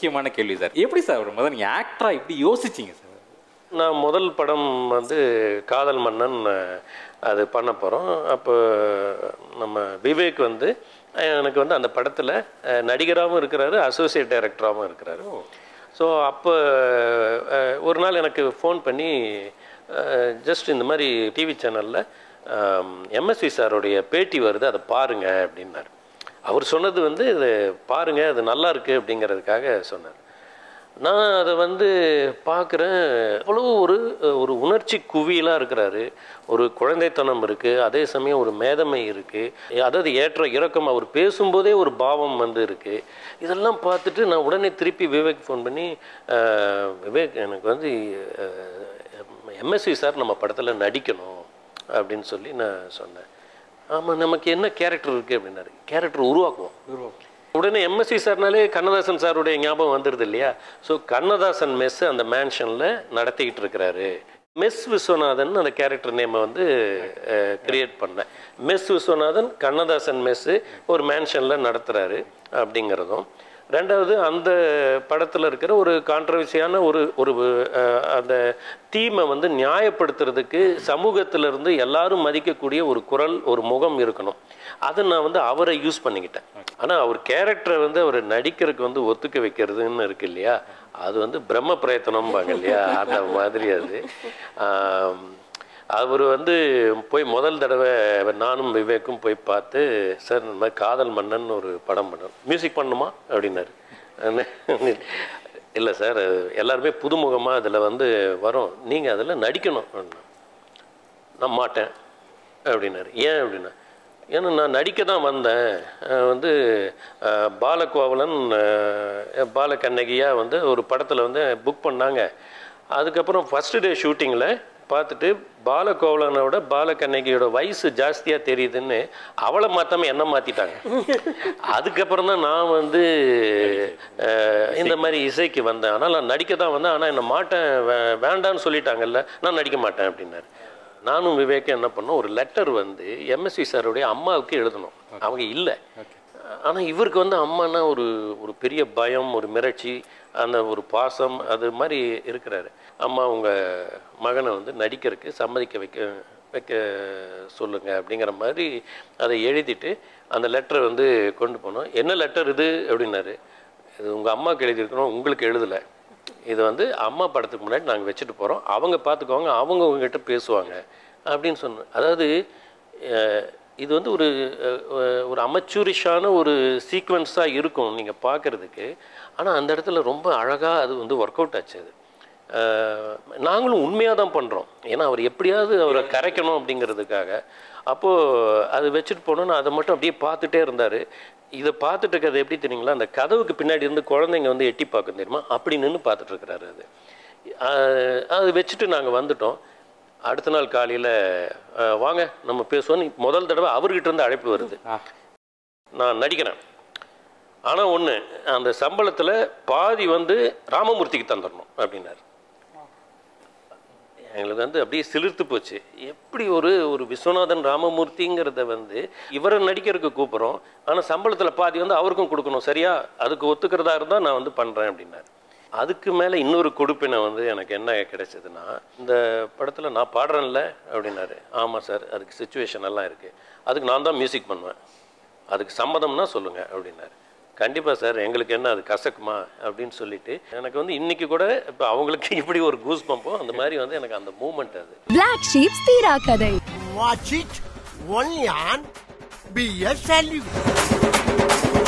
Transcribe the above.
முக்கியமான கேள்வி சார் எப்படி சார் ஒரு முதல்ல நீங்கள் ஆக்டராக எப்படி யோசிச்சீங்க சார் நான் முதல் படம் வந்து காதல் மன்னன் அஹ், அது பண்ண போகிறோம் அப்போ நம்ம விவேக் வந்து அஹ், எனக்கு வந்து அந்த படத்தில் நடிகராகவும் இருக்கிறாரு அசோசியேட் டைரக்டராகவும் இருக்கிறாரு ஸோ அப்போ அஹ், ஒரு நாள் எனக்கு ஃபோன் பண்ணி ஜஸ்ட் இந்த மாதிரி டிவி சேனலில் எம்எஸ்வி சாருடைய பேட்டி வருது அதை பாருங்க அப்படின்னாரு அவர் சொன்னது வந்து இது பாருங்க அது நல்லா இருக்கு அப்படிங்கிறதுக்காக சொன்னார் நான் அதை வந்து பார்க்குறேன் அவ்வளோ ஒரு ஒரு உணர்ச்சி குவியலாக இருக்கிறாரு ஒரு குழந்தைத்தனம் இருக்குது அதே சமயம் ஒரு மேதமை இருக்குது அதாவது ஏற்ற இறக்கம் அவர் பேசும்போதே ஒரு பாவம் வந்து இருக்குது இதெல்லாம் பார்த்துட்டு நான் உடனே திருப்பி விவேக் ஃபோன் பண்ணி "அஹ், விவேக் எனக்கு வந்து எம்எஸ்வி சார் நம்ம படத்தில் நடிக்கணும் அப்படின்னு சொல்லி நான் சொன்னேன் ஆமாம் நமக்கு என்ன கேரக்டர் இருக்குது அப்படின்னாரு கேரக்டர் உருவாக்குவோம் உடனே எம்எஸ்சி சார்னாலே கண்ணதாசன் சாருடைய ஞாபகம் வந்துடுது இல்லையா ஸோ கண்ணதாசன் மெஸ் அந்த மேன்ஷனில் நடத்திக்கிட்டு இருக்கிறாரு மெஸ் விஸ்வநாதன் அந்த கேரக்டர் நேமை வந்து கிரியேட் பண்ணேன் மெஸ் விஸ்வநாதன் கண்ணதாசன் மெஸ்ஸு ஒரு மேன்ஷனில் நடத்துகிறாரு அப்படிங்கிறதும் ரெண்டாவது அந்த படத்தில் இருக்கிற ஒரு கான்ட்ரவர்சியான ஒரு ஒரு அஹ், அந்த தீமை வந்து நியாயப்படுத்துறதுக்கு சமூகத்திலிருந்து எல்லாரும் மதிக்கக்கூடிய ஒரு குரல் ஒரு முகம் இருக்கணும் அதை நான் வந்து அவரை யூஸ் பண்ணிக்கிட்டேன் ஆனால் அவர் கேரக்டரை வந்து அவர் நடிக்கிறதுக்கு வந்து ஒத்துக்க வைக்கிறதுன்னு இருக்கு இல்லையா அது வந்து பிரம்ம பிரயத்தனம்பாங்க இல்லையா அந்த மாதிரி அது ஆம், அவர் வந்து போய் முதல் தடவை நானும் விவேக்கும் போய் பார்த்து சார் இந்த மாதிரி காதல் மன்னன் ஒரு படம் பண்ணோம் மியூசிக் பண்ணுமா அப்படின்னாரு இல்லை சார் எல்லாருமே புதுமுகமாக அதில் வந்து வரும் நீங்கள் அதில் நடிக்கணும் அப்படின்னா நான் மாட்டேன் அப்படின்னாரு ஏன் அப்படின்னா ஏன்னா நான் நடிக்க தான் வந்தேன் அஹ் வந்து அஹ், பாலகோவலன் அஹ், பாலகண்ணகியாக வந்து ஒரு படத்தில் வந்து புக் பண்ணாங்க அதுக்கப்புறம் ஃபஸ்ட்டு டே ஷூட்டிங்கில் பார்த்துட்டு பாலகோவலனோட பாலகண்ணகியோட வயசு ஜாஸ்தியாக தெரியுதுன்னு அவளை மாற்றாம என்ன மாற்றிட்டாங்க அதுக்கப்புறம் தான் நான் வந்து அஹ், இந்த மாதிரி இசைக்கு வந்தேன் ஆனால் நான் நடிக்க தான் வந்தேன் ஆனால் என்னை மாட்டேன் வே- வேண்டான்னு சொல்லிட்டாங்கல்ல நான் நடிக்க மாட்டேன் அப்படின்னாரு நானும் விவேக்கும் என்ன பண்ணோம் ஒரு லெட்டர் வந்து எம்எஸ்வி சாருடைய அம்மாவுக்கு எழுதணும் அவங்க இல்லை ஆனால் இவருக்கு வந்து அம்மானா ஒரு ஒரு பெரிய பயம் ஒரு மிரட்சி அந்த ஒரு பாசம் அது மாதிரி இருக்கிறாரு அம்மா உங்கள் மகனை வந்து நடிக்கிறதுக்கு சம்மதிக்க வைக்க வைக்க சொல்லுங்க அப்படிங்கிற மாதிரி அதை எழுதிட்டு அந்த லெட்டரை வந்து கொண்டு போனோம் என்ன லெட்டர் இது அப்படின்னாரு இது உங்கள் அம்மாவுக்கு எழுதியிருக்கணும் உங்களுக்கு எழுதலை இது வந்து அம்மா படத்துக்கு முன்னாடி நாங்கள் வச்சுட்டு போகிறோம் அவங்க பார்த்துக்குவாங்க அவங்க உங்ககிட்ட பேசுவாங்க அப்படின்னு சொன்னோம் அதாவது அஹ், இது வந்து ஒரு அஹ், ஒரு அமச்சூரிஷான ஒரு சீக்வன்ஸாக இருக்கும் நீங்கள் பார்க்குறதுக்கு ஆனால் அந்த இடத்துல ரொம்ப அழகாக அது வந்து ஒர்க் அவுட் ஆச்சு அது அஹ், நாங்களும் உண்மையாக தான் பண்ணுறோம் ஏன்னா அவர் எப்படியாவது அவரை கரைக்கணும் அப்படிங்கிறதுக்காக அப்போது அது வச்சுட்டு போனோன்னு அதை மட்டும் அப்படியே பார்த்துட்டே இருந்தார் இதை பார்த்துட்டு இருக்கிறது எப்படி தெரியுங்களா அந்த கதவுக்கு பின்னாடி இருந்து குழந்தைங்க வந்து எட்டி பார்க்கும் தெரியுமா அப்படி நின்று பார்த்துட்டு இருக்கிறாரு அது அஹ், அது வச்சுட்டு நாங்கள் வந்துட்டோம் அடுத்த நாள் காலையில் வாங்க நம்ம பேசுவோம் முதல் தடவை அவர்கிட்ட இருந்து அழைப்பு வருது நான் நடிக்கிறேன் ஆனால் ஒன்று அந்த சம்பளத்தில் பாதி வந்து ராமமூர்த்திக்கு தந்துடணும் அப்படின்னாரு எங்களுக்கு வந்து அப்படியே சிலிர்த்து போச்சு எப்படி ஒரு ஒரு விஸ்வநாதன் ராமமூர்த்திங்கிறத வந்து இவரை நடிக்கிறதுக்கு கூப்பிட்றோம் ஆனால் சம்பளத்தில் பாதி வந்து அவருக்கும் கொடுக்கணும் சரியா அதுக்கு ஒத்துக்கிறதா இருந்தால் நான் வந்து பண்ணுறேன் அப்படின்னாரு அதுக்கு மேலே இன்னொரு கொடுப்பினை வந்து எனக்கு என்ன கிடைச்சதுன்னா இந்த படத்தில் நான் பாடுறேன்ல அப்படின்னாரு ஆமாம் சார் அதுக்கு சுச்சுவேஷன் எல்லாம் இருக்குது அதுக்கு நான் தான் மியூசிக் பண்ணுவேன் அதுக்கு சம்மதம்னா சொல்லுங்கள் அப்படின்னாரு கண்டிப்பாக சார் எங்களுக்கு என்ன அது கசக்குமா அப்படின்னு சொல்லிட்டு எனக்கு வந்து இன்னைக்கு கூட இப்போ அவங்களுக்கு இப்படி ஒரு கூஸ் பம்போ அந்த மாதிரி வந்து எனக்கு அந்த மூமெண்ட் அது Black Sheep's தீரா கதை Watch it only on BS Salute.